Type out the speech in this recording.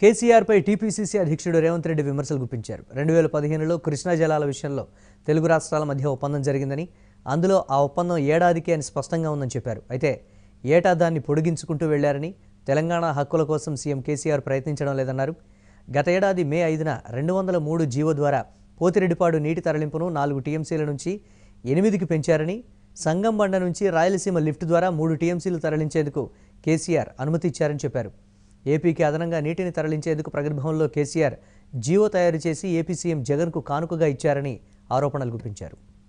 కేసీఆర్పై TPCC అధ్యక్షుడు రేవంత్ రెడ్డి విమర్శలు గుప్పించారు రెండు వేల పదిహేనులో కృష్ణా జలాల విషయంలో తెలుగు రాష్ట్రాల మధ్య ఒప్పందం జరిగిందని అందులో ఆ ఒప్పందం ఏడాదికి అని స్పష్టంగా ఉందని చెప్పారు అయితే ఏటా దాన్ని పొడిగించుకుంటూ వెళ్లారని తెలంగాణ హక్కుల కోసం సీఎం కేసీఆర్ ప్రయత్నించడం లేదన్నారు గత ఏడాది మే ఐదున రెండు వందల మూడు జీవో ద్వారా పోతిరెడ్డిపాడు నీటి తరలింపును నాలుగు టీఎంసీల నుంచి ఎనిమిదికి పెంచారని సంగం బండ నుంచి రాయలసీమ లిఫ్ట్ ద్వారా మూడు టీఎంసీలు తరలించేందుకు కేసీఆర్ అనుమతి ఇచ్చారని చెప్పారు ఏపీకి అదనంగా నీటిని తరలించేందుకు ప్రగతిభవన్లో కేసీఆర్ జీవో తయారు చేసి ఏపీ సీఎం జగన్కు కానుకగా ఇచ్చారని ఆరోపణలు గుప్పించారు